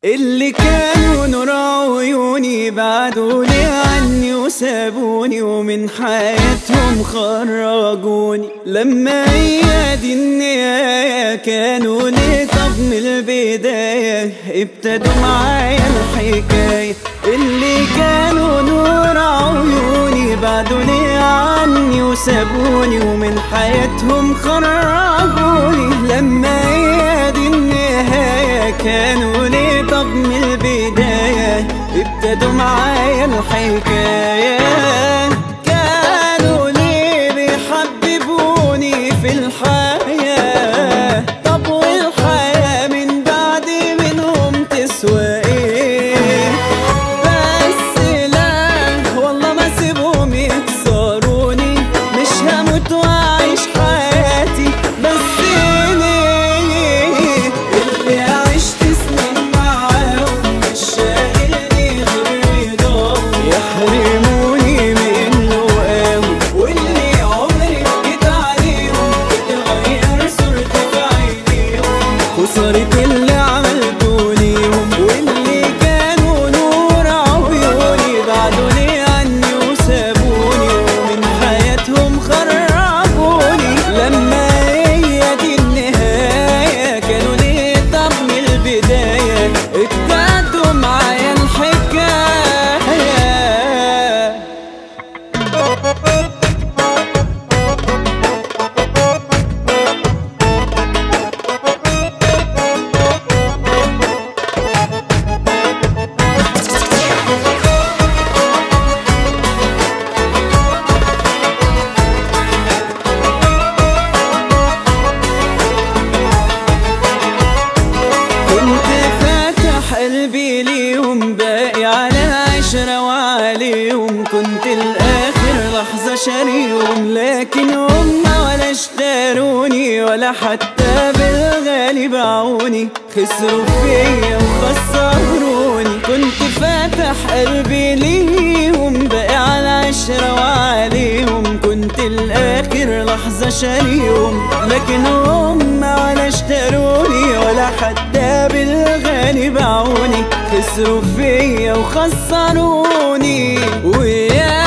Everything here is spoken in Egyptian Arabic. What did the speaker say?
اللي كانوا نور عيوني بعدوني عني وسابوني ومن حياتهم خرجوني لما هي دي النهاية كانوا ليه طب من البداية ابتدوا معايا الحكاية اللي كانوا نور عيوني بعدوني عني وسابوني ومن حياتهم خرجوني لما هي دي النهاية كانوا ليه طب من البداية ابتدوا معايا الحكاية كانوا ليه بيحببوني في الحياة طب والحياة من بعد منهم تسوى ايه بس لا والله ما سيبهم يكسروني مش هموت واعيش حياتي بس ليه اللي عشت سنين معاهم مش شاغلني غير رضاهم يحرموني منه قوي واللي عمري ما جيت عليهم بتغير صورتي في عينيهم خسرت اللي عملته ليهم واللي كانوا نور عيوني بعدوني عني وسابوني ومن حياتهم خرجوني لما هي دي النهاية كانوا ليه طب من البداية ابتدوا معايا الحكاية كنت فاتح قلبي ليهم باقي على عشرة وعليهم كنت الآخر لحظة شاريهم لكن هم ولا اشتروني ولا حتى بالغالي باعوني خسروا فيا وخسروني كنت فاتح قلبي ليهم باقي على عشرة وعليهم كنت الآخر لحظة شاريهم لكن هم ولا اشتروني ولا حتى بالغالي باعوني خسروا فيا وخسروني ويا